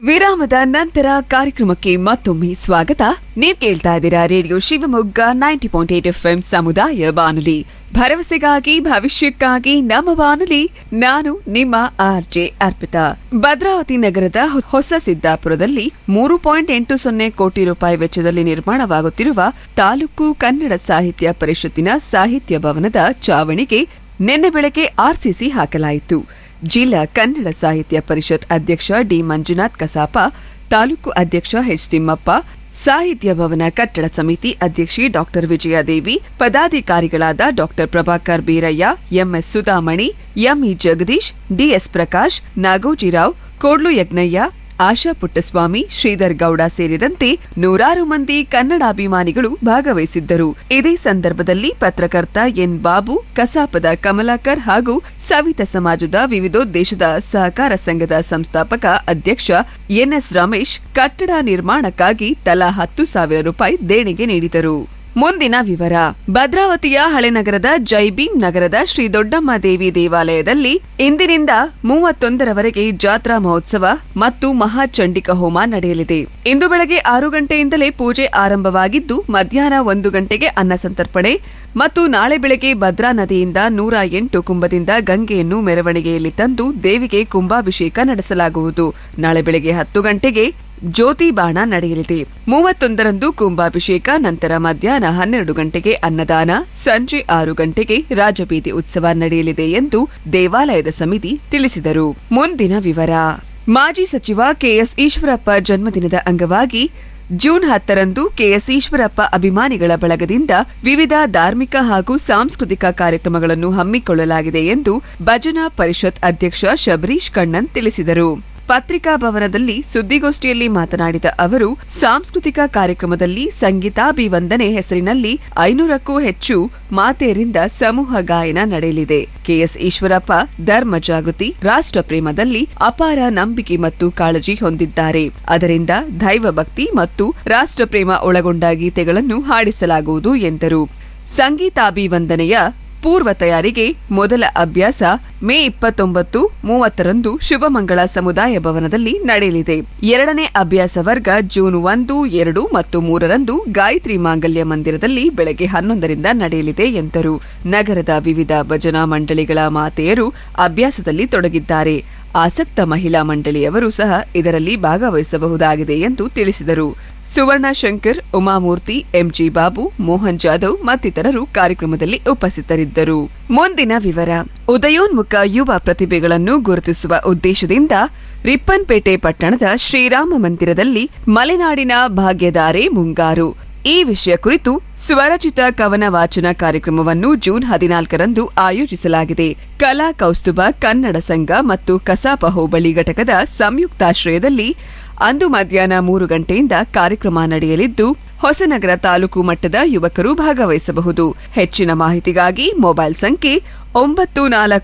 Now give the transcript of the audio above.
ವಿರಾಮದ ನಂತರ ಕಾರ್ಯಕ್ರಮಕ್ಕೆ ಮತ್ತೊಮ್ಮೆ ಸ್ವಾಗತ ನೀವ್ ಕೇಳ್ತಾ ಇದ್ದೀರಾ radio Shivamogga ninety point eight F ಸಮುದಾಯ ಬಾನುಲಿ ಭರವಸೆಗಾಗಿ ಭವಿಷ್ಯಕ್ಕಾಗಿ ನಮ್ಮ ಬಾನುಲಿ ನಾನು ನಿಮ್ಮ ಆರ್ ಜೆ ಅರ್ಪಿತಾ ಭದ್ರಾವತಿ ನಗರದ ಹೊ- ಹೊಸ ಸಿದ್ದಾಪುರದಲ್ಲಿ ಮೂರು ಪಾಯಿಂಟ್ ಎಂಟು ಸೊನ್ನೆ ಕೋಟಿ ರೂಪಾಯಿ ವೆಚ್ಚದಲ್ಲಿ ನಿರ್ಮಾಣವಾಗುತ್ತಿರುವ ತಾಲೂಕು ಕನ್ನಡ ಸಾಹಿತ್ಯ ಪರಿಷತ್ತಿನ ಸಾಹಿತ್ಯ ಭವನದ ಚಾವಣಿಗೆ ನಿನ್ನೆ ಬೆಳಗ್ಗೆ ಆರ್ಸಿಸಿ ಹಾಕಲಾಯಿತು ಜಿಲ್ಲಾ ಕನ್ನಡ ಸಾಹಿತ್ಯ ಪರಿಷತ್ ಅಧ್ಯಕ್ಷ ಡಿ ಮಂಜುನಾಥ್ ಕಸಾಪ ತಾಲೂಕು ಅಧ್ಯಕ್ಷ ಎಚ್ ತಿಮ್ಮಪ್ಪ ಸಾಹಿತ್ಯ ಭವನ ಕಟ್ಟಡ ಸಮಿತಿ ಅಧ್ಯಕ್ಷೆ ಡಾಕ್ಟರ್ ವಿಜಯದೇವಿ ಪದಾಧಿಕಾರಿಗಳಾದ doctor Prabhakar Beerayya MS Sudhamani ME Jagadish DS Prakash Nagojirao Kodlu Yajnayya Asha Puttaswamy Sridhar Gowda ಸೇರಿದಂತೆ ನೂರಾರು ಮಂದಿ ಕನ್ನಡಾಭಿಮಾನಿಗಳು ಭಾಗವಹಿಸಿದ್ದರು ಇದೇ ಸಂದರ್ಭದಲ್ಲಿ ಪತ್ರಕರ್ತ ಎನ್ ಬಾಬು ಕಸಾಪದ ಕಮಲಾಕರ್ ಹಾಗೂ ಸವಿತ ಸಮಾಜದ ವಿವಿಧೋದ್ದೇಶದ ಸಹಕಾರ ಸಂಘದ ಸಂಸ್ಥಾಪಕ ಅಧ್ಯಕ್ಷ ಎನ್ಎಸ್ ರಮೇಶ್ ಕಟ್ಟಡ ನಿರ್ಮಾಣಕ್ಕಾಗಿ ತಲಾ ಹತ್ತು ಸಾವಿರ ರೂಪಾಯಿ ದೇಣಿಗೆ ನೀಡಿದರು ಮುಂದಿನ ವಿವರ ಭದ್ರಾವತಿಯ ಹಳೆನಗರದ ಜೈಭೀಮ್ ನಗರದ ಶ್ರೀ ದೊಡ್ಡಮ್ಮ ದೇವಿ ದೇವಾಲಯದಲ್ಲಿ ಇಂದಿನಿಂದ ಮೂವತ್ತೊಂದರವರೆಗೆ ಜಾತ್ರಾ ಮಹೋತ್ಸವ ಮತ್ತು ಮಹಾಚಂಡಿಕ ಹೋಮ ನಡೆಯಲಿದೆ ಇಂದು ಬೆಳಗ್ಗೆ ಆರು ಗಂಟೆಯಿಂದಲೇ ಪೂಜೆ ಆರಂಭವಾಗಿದ್ದು ಮಧ್ಯಾಹ್ನ ಒಂದು ಗಂಟೆಗೆ ಅನ್ನ ಸಂತರ್ಪಣೆ ಮತ್ತು ನಾಳೆ ಬೆಳಗ್ಗೆ ಭದ್ರಾ ನದಿಯಿಂದ ನೂರ ಎಂಟು ಕುಂಭದಿಂದ ಗಂಗೆಯನ್ನು ಮೆರವಣಿಗೆಯಲ್ಲಿ ತಂದು ದೇವಿಗೆ ಕುಂಭಾಭಿಷೇಕ ನಡೆಸಲಾಗುವುದು ನಾಳೆ ಬೆಳಗ್ಗೆ ಹತ್ತು ಗಂಟೆಗೆ ಜ್ಯೋತಿ ಬಾಣ ನಡೆಯಲಿದೆ ಮೂವತ್ತೊಂದರಂದು ಕುಂಭಾಭಿಷೇಕ ನಂತರ ಮಧ್ಯಾಹ್ನ ಹನ್ನೆರಡು ಗಂಟೆಗೆ ಅನ್ನದಾನ ಸಂಜೆ ಆರು ಗಂಟೆಗೆ ರಾಜಬೀದಿ ಉತ್ಸವ ನಡೆಯಲಿದೆ ಎಂದು ದೇವಾಲಯದ ಸಮಿತಿ ತಿಳಿಸಿದರು ಮುಂದಿನ ವಿವರ ಮಾಜಿ ಸಚಿವ ಕೆಎಸ್ ಈಶ್ವರಪ್ಪ ಜನ್ಮದಿನದ ಅಂಗವಾಗಿ ಜೂನ್ ಹತ್ತರಂದು ಕೆಎಸ್ ಈಶ್ವರಪ್ಪ ಅಭಿಮಾನಿಗಳ ಬಳಗದಿಂದ ವಿವಿಧ ಧಾರ್ಮಿಕ ಹಾಗೂ ಸಾಂಸ್ಕೃತಿಕ ಕಾರ್ಯಕ್ರಮಗಳನ್ನು ಹಮ್ಮಿಕೊಳ್ಳಲಾಗಿದೆ ಎಂದು ಭಜನಾ ಪರಿಷತ್ ಅಧ್ಯಕ್ಷ ಶಬರೀಶ್ ಕಣ್ಣನ್ ತಿಳಿಸಿದರು ಪತ್ರಿಕಾ ಭವನದಲ್ಲಿ ಸುದ್ದಿಗೋಷ್ಠಿಯಲ್ಲಿ ಮಾತನಾಡಿದ ಅವರು ಸಾಂಸ್ಕೃತಿಕ ಕಾರ್ಯಕ್ರಮದಲ್ಲಿ ಸಂಗೀತಾಭಿವಂದನೆ ಹೆಸರಿನಲ್ಲಿ ಐನೂರಕ್ಕೂ ಹೆಚ್ಚು ಮಾತೆಯರಿಂದ ಸಮೂಹ ಗಾಯನ ನಡೆಯಲಿದೆ ಕೆಎಸ್ ಈಶ್ವರಪ್ಪ ಧರ್ಮ ಜಾಗೃತಿ ರಾಷ್ಟ್ರ ಪ್ರೇಮದಲ್ಲಿ ಅಪಾರ ನಂಬಿಕೆ ಮತ್ತು ಕಾಳಜಿ ಹೊಂದಿದ್ದಾರೆ ಅದರಿಂದ ದೈವ ಭಕ್ತಿ ಮತ್ತು ರಾಷ್ಟ್ರ ಪ್ರೇಮ ಒಳಗೊಂಡ ಗೀತೆಗಳನ್ನು ಹಾಡಿಸಲಾಗುವುದು ಎಂದರು ಸಂಗೀತಾಭಿವಂದನೆಯ ಪೂರ್ವ ತಯಾರಿಗೆ ಮೊದಲ ಅಭ್ಯಾಸ ಮೇ ಇಪ್ಪತ್ತೊಂಬತ್ತು ಮೂವತ್ತರಂದು ಶುಭಮಂಗಳ ಸಮುದಾಯ ಭವನದಲ್ಲಿ ನಡೆಯಲಿದೆ ಎರಡನೇ ಅಭ್ಯಾಸ ವರ್ಗ ಜೂನ್ ಒಂದು ಎರಡು ಮತ್ತು ಮೂರರಂದು ಗಾಯತ್ರಿ ಮಾಂಗಲ್ಯ ಮಂದಿರದಲ್ಲಿ ಬೆಳಗ್ಗೆ ಹನ್ನೊಂದರಿಂದ ನಡೆಯಲಿದೆ ಎಂದರು ನಗರದ ವಿವಿಧ ಭಜನಾ ಮಂಡಳಿಗಳ ಮಾತೆಯರು ಅಭ್ಯಾಸದಲ್ಲಿ ತೊಡಗಿದ್ದಾರೆ ಆಸಕ್ತ ಮಹಿಳಾ ಮಂಡಳಿಯವರು ಸಹ ಇದರಲ್ಲಿ ಭಾಗವಹಿಸಬಹುದಾಗಿದೆ ಎಂದು ತಿಳಿಸಿದರು ಸುವರ್ಣ ಶಂಕರ್ ಉಮಾಮೂರ್ತಿ ಎಂಜಿ ಬಾಬು ಮೋಹನ್ ಜಾಧವ್ ಮತ್ತಿತರರು ಕಾರ್ಯಕ್ರಮದಲ್ಲಿ ಉಪಸ್ಥಿತರಿದ್ದರು ಮುಂದಿನ ವಿವರ ಉದಯೋನ್ಮುಖ ಯುವ ಪ್ರತಿಭೆಗಳನ್ನು ಗುರುತಿಸುವ ಉದ್ದೇಶದಿಂದ ರಿಪ್ಪನ್ಪೇಟೆ ಪಟ್ಟಣದ ಶ್ರೀರಾಮ ಮಂದಿರದಲ್ಲಿ ಮಲೆನಾಡಿನ ಭಾಗ್ಯಧಾರೆ ಮುಂಗಾರು ಈ ವಿಷಯ ಕುರಿತು ಸ್ವರಚಿತ ಕವನ ವಾಚನ ಕಾರ್ಯಕ್ರಮವನ್ನು ಜೂನ್ ಹದಿನಾಲ್ಕರಂದು ಆಯೋಜಿಸಲಾಗಿದೆ ಕಲಾ ಕೌಸ್ತುಭ ಕನ್ನಡ ಸಂಘ ಮತ್ತು ಕಸಾಪ ಹೋಬಳಿ ಘಟಕದ ಸಂಯುಕ್ತಾಶ್ರಯದಲ್ಲಿ ಅಂದು ಮಧ್ಯಾಹ್ನ ಮೂರು ಗಂಟೆಯಿಂದ ಕಾರ್ಯಕ್ರಮ ನಡೆಯಲಿದ್ದು ಹೊಸನಗರ ತಾಲೂಕು ಮಟ್ಟದ ಯುವಕರು ಭಾಗವಹಿಸಬಹುದು ಹೆಚ್ಚಿನ ಮಾಹಿತಿಗಾಗಿ ಮೊಬೈಲ್ ಸಂಖ್ಯೆ ಒಂಬತ್ತು ನಾಲ್ಕು